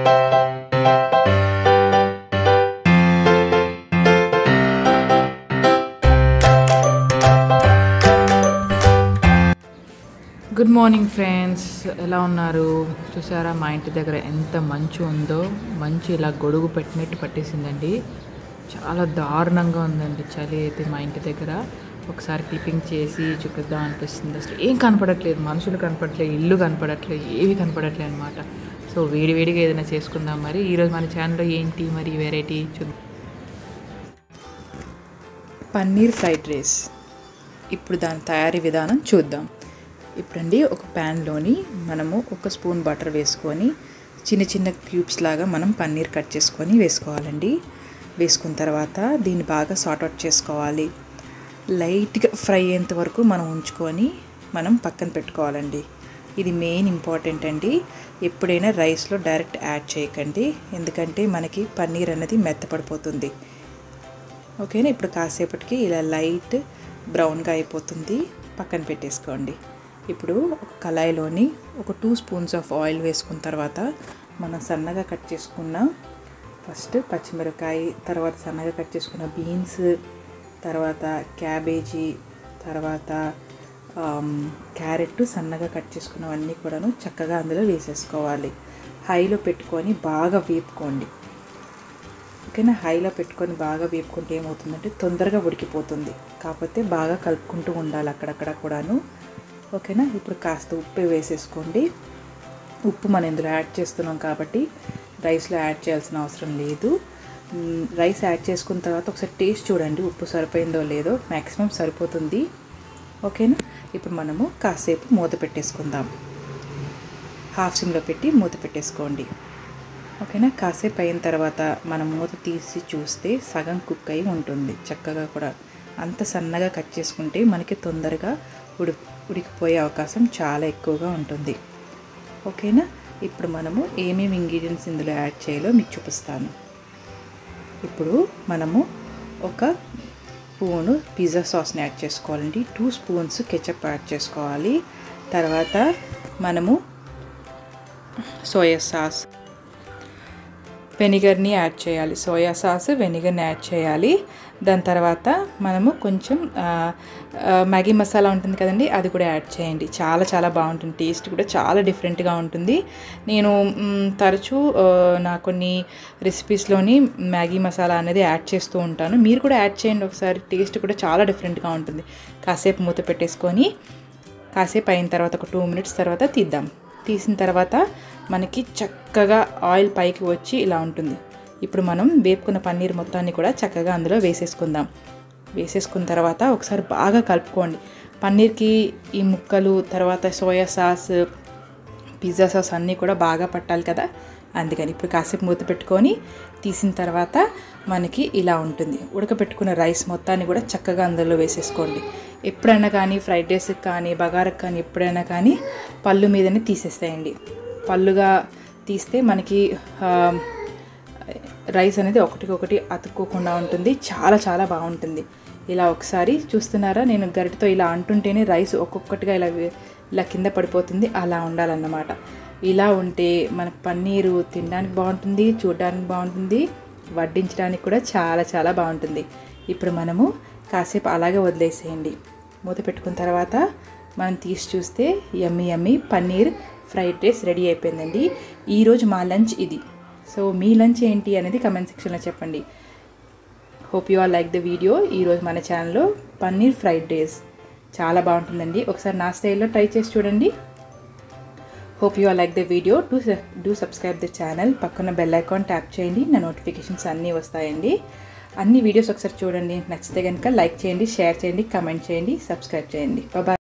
good morning friends ఎలా ఉన్నారు చూసారా మా ఇంటి దగ్గర ఎంత మంచు ఉందో మంచు ఇలా గొడుగు పెట్టినట్టు పట్టేసిందండి చాలా దారుణంగా ఉందండి చలి అయితే మా ఇంటి దగ్గర ఒకసారి క్లిప్పింగ్ చేసి చూపిద్దాం అనిపిస్తుంది అసలు ఏం కనపడట్లేదు మనుషులు కనపడట్లేదు ఇల్లు కనపడట్లేదు ఏవి కనపడట్లేదు అనమాట సో వేడి వేడిగా ఏదైనా చేసుకుందాం మరి ఈరోజు మన ఛానల్లో ఏంటి మరి వెరైటీ చూద్దాం పన్నీర్ ఫ్రైడ్ రైస్ ఇప్పుడు దాని తయారీ విధానం చూద్దాం ఇప్పుడండి ఒక ప్యాన్లోని మనము ఒక స్పూన్ బటర్ వేసుకొని చిన్న చిన్న క్యూబ్స్ లాగా మనం పన్నీర్ కట్ చేసుకొని వేసుకోవాలండి వేసుకున్న తర్వాత దీన్ని బాగా సార్ట్ అవుట్ చేసుకోవాలి లైట్గా ఫ్రై అయ్యేంత వరకు మనం ఉంచుకొని మనం పక్కన పెట్టుకోవాలండి ఇది మెయిన్ ఇంపార్టెంట్ అండి ఎప్పుడైనా రైస్లో డైరెక్ట్ యాడ్ చేయకండి ఎందుకంటే మనకి పన్నీర్ అనేది మెత్తపడిపోతుంది ఓకేనా ఇప్పుడు కాసేపటికి ఇలా లైట్ బ్రౌన్గా అయిపోతుంది పక్కన పెట్టేసుకోండి ఇప్పుడు ఒక కళాయిలోని ఒక టూ స్పూన్స్ ఆఫ్ ఆయిల్ వేసుకున్న తర్వాత మనం సన్నగా కట్ చేసుకున్న ఫస్ట్ పచ్చిమిరకాయ తర్వాత సన్నగా కట్ చేసుకున్న బీన్స్ తర్వాత క్యాబేజీ తర్వాత క్యారెట్ సన్నగా కట్ చేసుకున్నవన్నీ కూడాను చక్కగా అందులో వేసేసుకోవాలి హైలో పెట్టుకొని బాగా వేపుకోండి ఓకేనా హైలో పెట్టుకొని బాగా వేపుకుంటే ఏమవుతుందంటే తొందరగా ఉడికిపోతుంది కాకపోతే బాగా కలుపుకుంటూ ఉండాలి అక్కడక్కడ కూడాను ఓకేనా ఇప్పుడు కాస్త ఉప్పు వేసేసుకోండి ఉప్పు మనం ఇందులో యాడ్ చేస్తున్నాం కాబట్టి రైస్లో యాడ్ చేయాల్సిన అవసరం లేదు మ్, రైస్ యాడ్ చేసుకున్న తర్వాత ఒకసారి టేస్ట్ చూడండి ఉప్పు సరిపోయిందో లేదో మ్యాక్సిమం సరిపోతుంది ఓకేనా ఇప్పుడు మనము కాసేపు మూత పెట్టేసుకుందాం హాఫ్ సిమ్లో పెట్టి మూత పెట్టేసుకోండి ఓకేనా కాసేపు అయిన తర్వాత మనం మూత తీసి చూస్తే సగం కుక్ అయి ఉంటుంది చక్కగా కూడా అంత సన్నగా కట్ చేసుకుంటే మనకి తొందరగా ఉడి ఉడికిపోయే అవకాశం చాలా ఎక్కువగా ఉంటుంది ఓకేనా ఇప్పుడు మనము ఏమేమి ఇంగ్రీడియంట్స్ ఇందులో యాడ్ చేయాలో మీకు చూపిస్తాను ఇప్పుడు మనము ఒక స్పూను పిజ్జా సాస్ని యాడ్ చేసుకోవాలండి టూ స్పూన్స్ కెచప్ యాడ్ చేసుకోవాలి తర్వాత మనము సోయా సాస్ వెనిగర్ని యాడ్ చేయాలి సోయా సాస్ వెనిగర్ని యాడ్ చేయాలి దాని తర్వాత మనము కొంచెం ఆ, ఆ, మ్యాగీ మసాలా ఉంటుంది కదండి అది కూడా యాడ్ చేయండి చాలా చాలా బాగుంటుంది టేస్ట్ కూడా చాలా డిఫరెంట్గా ఉంటుంది నేను మ్, తరచూ ఆ, నా కొన్ని రెసిపీస్లోని మ్యాగీ మసాలా అనేది యాడ్ చేస్తూ ఉంటాను మీరు కూడా యాడ్ చేయండి ఒకసారి టేస్ట్ కూడా చాలా డిఫరెంట్గా ఉంటుంది కాసేపు మూత పెట్టేసుకొని కాసేపు అయిన తర్వాత ఒక టూ మినిట్స్ తర్వాత తీద్దాం తీసిన తర్వాత మనకి చక్కగా ఆయిల్ పైకి వచ్చి ఇలా ఉంటుంది ఇప్పుడు మనం వేపుకున్న పన్నీర్ మొత్తాన్ని కూడా చక్కగా అందులో వేసేసుకుందాం వేసేసుకున్న తర్వాత ఒకసారి బాగా కలుపుకోండి పన్నీర్కి ఈ ముక్కలు తర్వాత సోయా సాస్ పిజ్జా సాస్ అన్నీ కూడా బాగా పట్టాలి కదా అందుకని ఇప్పుడు కాసేపు మూత పెట్టుకొని తీసిన తర్వాత మనకి ఇలా ఉంటుంది ఉడకపెట్టుకున్న రైస్ మొత్తాన్ని కూడా చక్కగా అందులో వేసేసుకోండి ఎప్పుడైనా కానీ ఫ్రైడ్ రైస్కి కానీ బగారకు కానీ ఎప్పుడైనా కానీ పళ్ళు మీదనే తీసేస్తాయండి పళ్ళుగా తీస్తే మనకి ఆ, రైస్ అనేది ఒకటికొకటి అతుక్కోకుండా ఉంటుంది చాలా చాలా బాగుంటుంది ఇలా ఒకసారి చూస్తున్నారా నేను గరిటతో ఇలా అంటుంటేనే రైస్ ఒక్కొక్కటిగా ఇలా వే- ఇలా కింద పడిపోతుంది అలా ఉండాలన్నమాట ఇలా ఉంటే మనకు పన్నీరు తినడానికి బాగుంటుంది చూడడానికి బాగుంటుంది వడ్డించడానికి కూడా చాలా చాలా బాగుంటుంది ఇప్పుడు మనము కాసేపు అలాగే వదిలేసేయండి మూత పెట్టుకున్న తర్వాత మనం తీసి చూస్తే yummy yummy paneer fried rice ready అయిపోయిందండి ఈరోజు మా లంచ్ ఇది సో మీ లంచ్ ఏంటి అనేది కమెంట్ సెక్షన్లో చెప్పండి hope you are like the video ఈరోజు మన ఛానల్లో పన్నీర్ ఫ్రైడ్ రైస్ చాలా బాగుంటుందండి ఒకసారి నా స్టైల్లో ట్రై చేసి చూడండి hope you are like the video do do subscribe the channel పక్కన బెల్ ఐకాన్ ట్యాప్ చేయండి నా నోటిఫికేషన్స్ అన్నీ వస్తాయండి అన్ని వీడియోస్ ఒకసారి చూడండి నచ్చితే కనుక లైక్ చేయండి షేర్ చేయండి కమెంట్ చేయండి సబ్స్క్రైబ్ చేయండి బాయ్